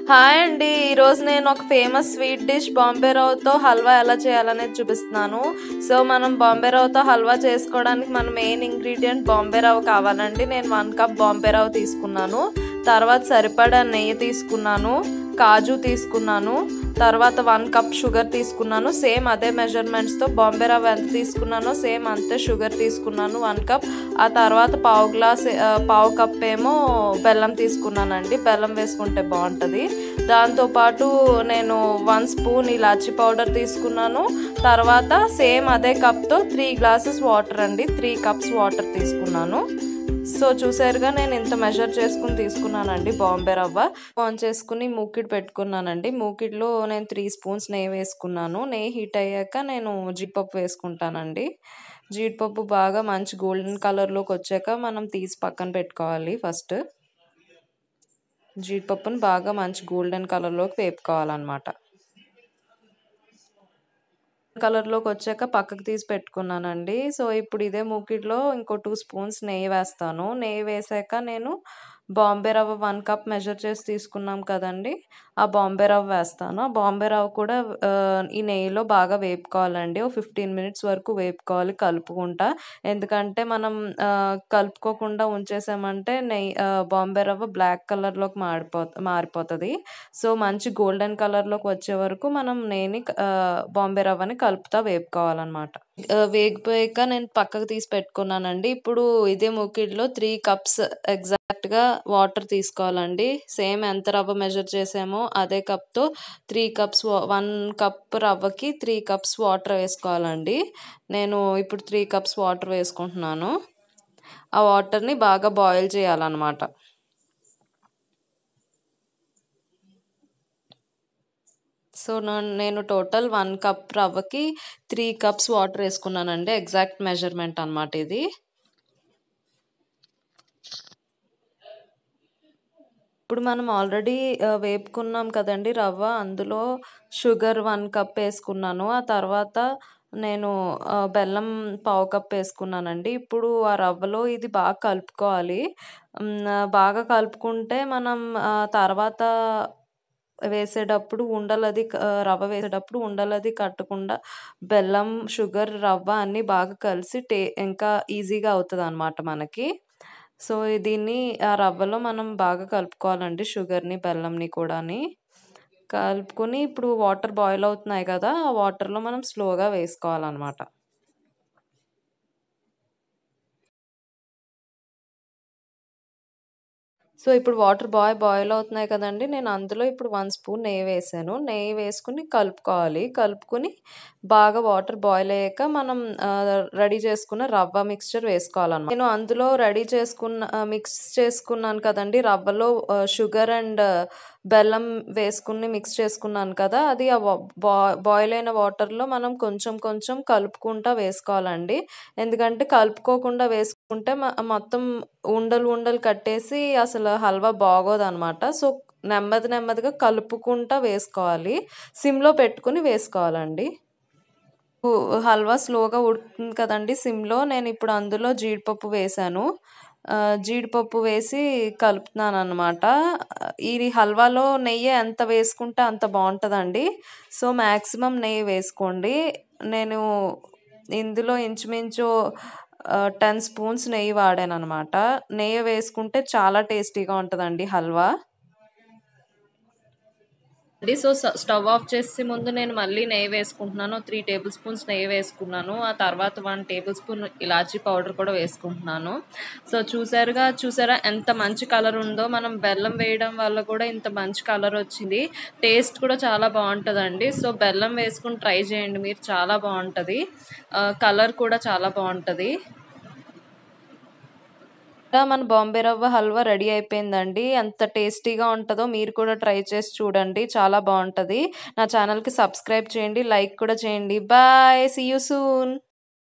hi అండి ఈరోజు నేను ఒక ఫేమస్ స్వీట్ డిష్ బాంబే రవ్వతో హల్వా ఎలా చేయాలనేది చూపిస్తున్నాను సో మనం బాంబే రవ్వతో హల్వా చేసుకోవడానికి మన మెయిన్ ఇంగ్రీడియంట్ బాంబే రవ్వ కావాలండి నేను వన్ కప్ బాంబే రవ్వ తీసుకున్నాను తర్వాత సరిపడా నెయ్యి తీసుకున్నాను కాజు తీసుకున్నాను తర్వాత వన్ కప్ షుగర్ తీసుకున్నాను సేమ్ అదే మెజర్మెంట్స్తో బాంబే రవ్వ ఎంత తీసుకున్నానో సేమ్ అంతే షుగర్ తీసుకున్నాను వన్ కప్ ఆ తర్వాత పావు గ్లాస్ ఆ, పావు కప్ ఏమో బెల్లం తీసుకున్నానండి బెల్లం వేసుకుంటే బాగుంటుంది దాంతోపాటు నేను వన్ స్పూన్ ఇలాచి పౌడర్ తీసుకున్నాను తర్వాత సేమ్ అదే కప్తో త్రీ గ్లాసెస్ వాటర్ అండి త్రీ కప్స్ వాటర్ తీసుకున్నాను సో చూసారుగా నేను ఇంత మెజర్ చేసుకుని తీసుకున్నానండి బాంబే రవ్వ ఆన్ చేసుకుని మూకిడ్ పెట్టుకున్నానండి మూకిడ్లో నేను త్రీ స్పూన్స్ నెయ్యి వేసుకున్నాను నెయ్యి హీట్ అయ్యాక నేను జీడిపప్పు వేసుకుంటానండి జీడిపప్పు బాగా మంచి గోల్డెన్ కలర్లోకి వచ్చాక మనం తీసి పక్కన పెట్టుకోవాలి ఫస్ట్ జీడిపప్పుని బాగా మంచి గోల్డెన్ కలర్లోకి వేపుకోవాలన్నమాట కలర్లోకి వచ్చాక పక్కకు తీసి పెట్టుకున్నానండి సో ఇప్పుడు ఇదే మూకిడ్లో ఇంకో టూ స్పూన్స్ నెయ్యి వేస్తాను నెయ్యి వేసాక నేను బాంబే రవ్వ వన్ కప్ మెజర్ చేసి తీసుకున్నాం కదండి ఆ బాంబే రవ్వ వేస్తాను ఆ బాంబే రవ్వ కూడా ఆ, ఈ నెయ్యిలో బాగా వేపుకోవాలండి ఓ ఫిఫ్టీన్ మినిట్స్ వరకు వేపుకోవాలి కలుపుకుంటా ఎందుకంటే మనం ఆ, కలుపుకోకుండా ఉంచేసామంటే నెయ్యి ఆ, బాంబే రవ్వ బ్లాక్ కలర్లోకి మారిపో మారిపోతుంది సో మంచి గోల్డెన్ కలర్లోకి వచ్చే వరకు మనం నెయ్యిని ఆ, బాంబే రవ్వని కలుపుతా వేపుకోవాలన్నమాట ఆ, వేగిపోయాక నేను పక్కకు తీసి పెట్టుకున్నానండి ఇప్పుడు ఇదే మూకిడ్లో త్రీ కప్స్ ఎగ్జాక్ట్గా వాటర్ తీసుకోవాలండి సేమ్ ఎంత రవ్వ మెజర్ చేసామో అదే కప్తో త్రీ కప్స్ వన్ కప్ రవ్వకి త్రీ కప్స్ వాటర్ వేసుకోవాలండి నేను ఇప్పుడు త్రీ కప్స్ వాటర్ వేసుకుంటున్నాను ఆ వాటర్ని బాగా బాయిల్ చేయాలన్నమాట సో నా- నేను టోటల్ వన్ కప్ రవ్వకి త్రీ కప్స్ వాటర్ వేసుకున్నానండి ఎగ్జాక్ట్ మెజర్మెంట్ అన్నమాట ఇది ఇప్పుడు మనం ఆల్రెడీ వేపుకున్నాం కదండి రవ్వ అందులో షుగర్ వన్ కప్ వేసుకున్నాను ఆ తర్వాత నేను ఆ, బెల్లం పావు కప్ వేసుకున్నానండి ఇప్పుడు ఆ రవ్వలో ఇది బాగా కలుపుకోవాలి మ్, ఆ, బాగా కలుపుకుంటే మనం ఆ, తర్వాత వేసేటప్పుడు ఉండలది క- ఆ, రవ్వ వేసేటప్పుడు ఉండలది కట్టకుండా బెల్లం షుగర్ రవ్వ అన్నీ బాగా కలిసి టే ఇంకా ఈజీగా అవుతుంది అనమాట మనకి సో దీన్ని ఆ రవ్వలో మనం బాగా కలుపుకోవాలండి షుగర్ని బెల్లంని కూడాని కలుపుకొని ఇప్పుడు వాటర్ బాయిల్ అవుతున్నాయి కదా ఆ వాటర్లో మనం స్లోగా వేసుకోవాలన్నమాట సో ఇప్పుడు వాటర్ బాయ్ బాయిల్ అవుతున్నాయి కదండి నేను అందులో ఇప్పుడు వన్ స్పూన్ నెయ్యి వేసాను నెయ్యి వేసుకుని కలుపుకోవాలి కలుపుకొని బాగా వాటర్ బాయిల్ అయ్యాక మనం రెడీ చేసుకున్న రవ్వ మిక్స్చర్ వేసుకోవాలన్నమాట నేను అందులో రెడీ చేసుకున్న మిక్స్ చేసుకున్నాను కదండి రవ్వలో షుగర్ అండ్ బెల్లం వేసుకుని మిక్స్ చేసుకున్నాను కదా అది ఆ బాయిల్ అయిన వాటర్లో మనం కొంచెం కొంచెం కలుపుకుంటా వేసుకోవాలండి ఎందుకంటే కలుపుకోకుండా వేసుకుంటే మ- మొత్తం ఉండలు ఉండలు కట్టేసి అసలు హల్వా బాగోదన్నమాట సో నెమ్మది నెమ్మదిగా కలుపుకుంటా వేసుకోవాలి సిమ్లో పెట్టుకుని వేసుకోవాలండి ఉ- హల్వా స్లోగా ఉడుకుతుంది కదండి సిమ్లో నేను ఇప్పుడు అందులో జీడిపప్పు వేసాను ఆ, జీడిపప్పు వేసి కలుపుతున్నాను అనమాట ఈ హల్వాలో నెయ్యి ఎంత వేసుకుంటే అంత బాగుంటుందండి సో మ్యాక్సిమం నెయ్యి వేసుకోండి నేను ఇందులో ఇంచుమించు టెన్ స్పూన్స్ నెయ్యి వాడాను అనమాట నెయ్యి వేసుకుంటే చాలా టేస్టీగా ఉంటుందండి హల్వా అండి సో స- స్టవ్ ఆఫ్ చేసే ముందు నేను మళ్ళీ నెయ్యి వేసుకుంటున్నాను త్రీ టేబుల్ స్పూన్స్ నెయ్యి వేసుకున్నాను ఆ తర్వాత వన్ టేబుల్ స్పూన్ ఇలాచీ పౌడర్ కూడా వేసుకుంటున్నాను సో చూసారుగా చూసారా ఎంత మంచి కలర్ ఉందో మనం బెల్లం వేయడం వల్ల కూడా ఇంత మంచి కలర్ వచ్చింది టేస్ట్ కూడా చాలా బాగుంటుందండి సో బెల్లం వేసుకుని ట్రై చేయండి మీరు చాలా బాగుంటుంది కలర్ కూడా చాలా బాగుంటుంది ఇంకా మన బాంబే రవ్వ హల్వా రెడీ అయిపోయిందండి ఎంత టేస్టీగా ఉంటుందో మీరు కూడా ట్రై చేసి చూడండి చాలా బాగుంటుంది నా ఛానల్కి సబ్స్క్రైబ్ చేయండి లైక్ కూడా చేయండి బాయ్ సీ యూ సూన్